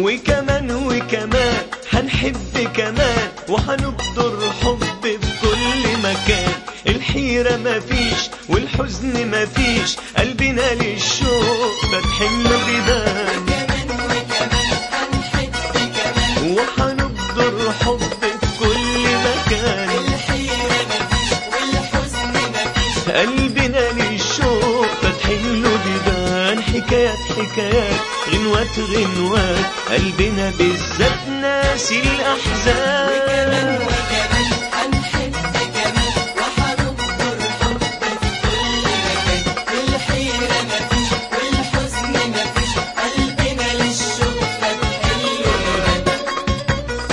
وكمان وكمان هنحب كمان وهنبدر حب في كل مكان الحيرة مفيش والحزن مفيش قلبنا للشوق فاتحين له بيبان كمان وكمان هنحب كمان وهنبدر حب في كل مكان الحيرة مفيش والحزن مفيش قلبنا للشوق فاتحين له بيبان حكايات حكايات غنوات غنوات قلبنا بالذات ناسي الأحزان وكمان هنحب كمان وهنبدر حب في كل مكان الحيرة مفيش والحزن مفيش قلبنا للشوق فاتحين له بيبان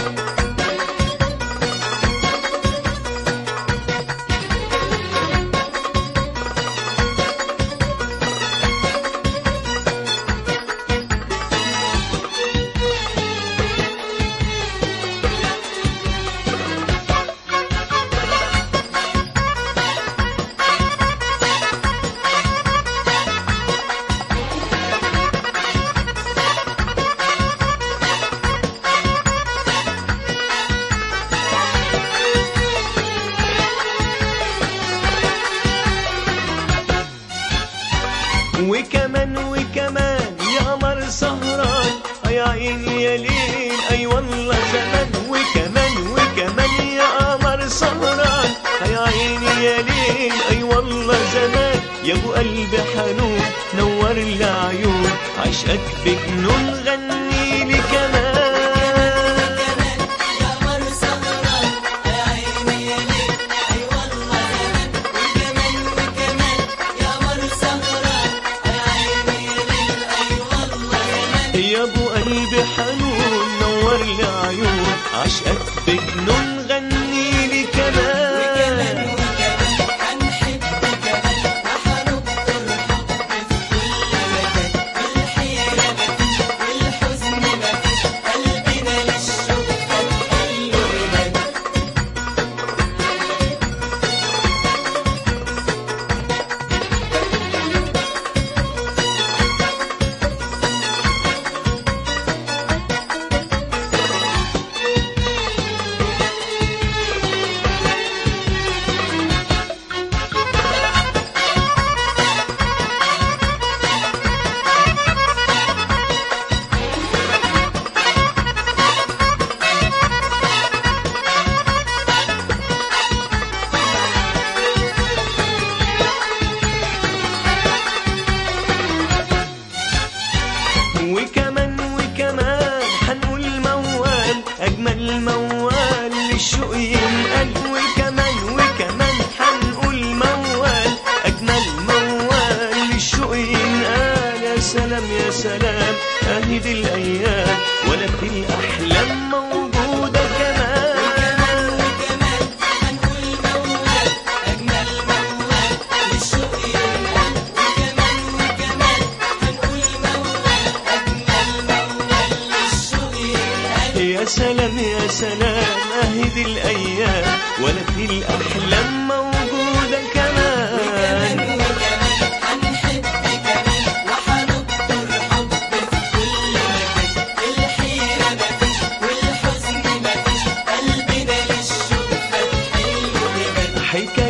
وكمان وكمان يا قمر سهران يا عيني يا ليل اي والله زمان وكمان وكمان يا قمر سهران يا عيني يا ليل اي والله زمان يا ابو قلب حنون نور العيون عشقك بجنون غني لي كمان كمان يا قمر سهران يا عيني يا ليل اي والله زمان وكمان وكمان يا قمر سهران يا عيني يا ليل اي والله زمان يا ابو قلب حنون نور لي عيون عشقك بجنون غني لي وكمان كمان وكمان هنحب كمان وهنبدر حب في كل مكان الحيرة مفيش والحزن مفيش قلبنا للشوق فاتحين له بيبان وكمان وكمان هنقول موال اجمل موال للشوق ينقل وكمان وكمان هنقول موال اجمل موال للشوق ينقل يا سلام يا سلام اهي دي الايام ولا في الاحلام موجوده كمان وكمان هنقول موال أجمل موال للشوق ينقل وكمان وكمان هنقول موال أجمل موال للشوق ينقل يا سلام يا سلام اهي دي الايام ولا في الاحلام موجوده كمان وكمان هنحب كمان وهنبدر حب في كل مكان الحيرة مفيش والحزن مفيش قلبنا للشوق فاتحين له بيبان حكاية